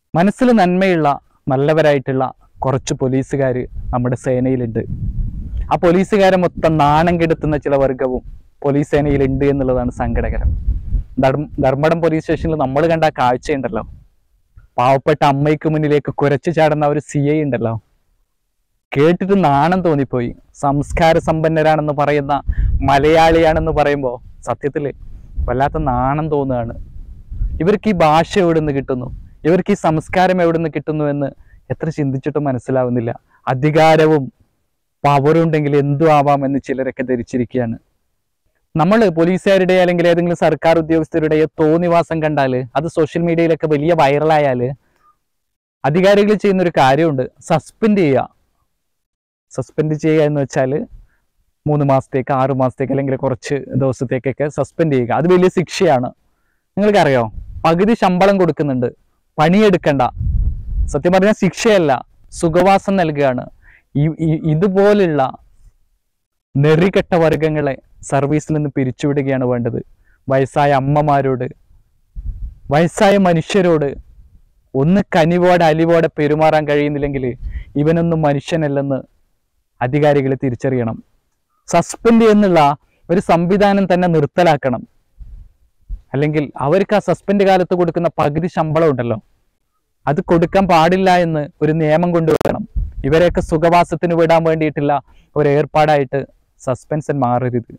മനസ്സിൽ നന്മയുള്ള നല്ലവരായിട്ടുള്ള കുറച്ച് പോലീസുകാർ നമ്മുടെ സേനയിലുണ്ട് ആ പോലീസുകാരെ മൊത്തം നാണം കെടുത്തുന്ന ചില വർഗവും പോലീസ് സേനയിലുണ്ട് എന്നുള്ളതാണ് സങ്കടകരം ധർമ്മ- ധർമ്മടം പോലീസ് സ്റ്റേഷനിൽ നമ്മൾ കണ്ട ആ കാഴ്ചയുണ്ടല്ലോ പാവപ്പെട്ട അമ്മയ്ക്ക് മുന്നിലേക്ക് കുരച്ചു ചാടുന്ന ഒരു സി ഐ ഉണ്ടല്ലോ കേട്ടിട്ട് നാണം തോന്നിപ്പോയി സംസ്കാര സമ്പന്നരാണെന്ന് പറയുന്ന മലയാളിയാണെന്ന് പറയുമ്പോൾ സത്യത്തിൽ വല്ലാത്ത നാണം തോന്നുകയാണ് ഇവർക്ക് ഈ ഭാഷ എവിടെ നിന്ന് കിട്ടുന്നു ഇവർക്ക് ഈ സംസ്കാരം എവിടെ നിന്ന് കിട്ടുന്നു എന്ന് എത്ര ചിന്തിച്ചിട്ടും മനസ്സിലാവുന്നില്ല അധികാരവും പവറുണ്ടെങ്കിൽ എന്തും ആവാം എന്ന് ചിലരൊക്കെ ധരിച്ചിരിക്കുകയാണ് നമ്മൾ പോലീസുകാരുടെ അല്ലെങ്കിൽ ഏതെങ്കിലും സർക്കാർ ഉദ്യോഗസ്ഥരുടെ തോന്നിവാസം കണ്ടാൽ അത് സോഷ്യൽ മീഡിയയിലൊക്കെ വലിയ വൈറലായാൽ അധികാരികൾ ചെയ്യുന്ന ഒരു കാര്യമുണ്ട് സസ്പെൻഡ് ചെയ്യുക സസ്പെൻഡ് ചെയ്യുക എന്ന് വെച്ചാൽ മൂന്ന് മാസത്തേക്ക് ആറ് മാസത്തേക്ക് അല്ലെങ്കിൽ കുറച്ച് ദിവസത്തേക്കൊക്കെ സസ്പെൻഡ് ചെയ്യുക അത് വലിയ ശിക്ഷയാണ് നിങ്ങൾക്കറിയോ പകുതി ശമ്പളം കൊടുക്കുന്നുണ്ട് പണിയെടുക്കണ്ട സത്യം പറഞ്ഞാൽ ശിക്ഷയല്ല സുഖവാസം നൽകുകയാണ് ഈ- ഈ- ഇതുപോലുള്ള നെറികെട്ട വർഗങ്ങളെ സർവീസിൽ നിന്ന് പിരിച്ചുവിടുകയാണ് വേണ്ടത് വയസ്സായ അമ്മമാരോട് വയസ്സായ മനുഷ്യരോട് ഒന്ന് കനിവോടെ അലിവോടെ പെരുമാറാൻ കഴിയുന്നില്ലെങ്കിൽ ഇവനൊന്നും മനുഷ്യനല്ലെന്ന് അധികാരികൾ തിരിച്ചറിയണം സസ്പെൻഡ് എന്നുള്ള ഒരു സംവിധാനം തന്നെ നിർത്തലാക്കണം അല്ലെങ്കിൽ അവർക്ക് ആ സസ്പെൻഡ് കാലത്ത് കൊടുക്കുന്ന പകുതി ശമ്പളം ഉണ്ടല്ലോ അത് കൊടുക്കാൻ പാടില്ല എന്ന് ഒരു നിയമം കൊണ്ടുവരണം ഇവരെയൊക്കെ സുഖവാസത്തിന് വിടാൻ വേണ്ടിയിട്ടുള്ള ഒരു ഏർപ്പാടായിട്ട് സസ്പെൻഷൻ മാറരുത്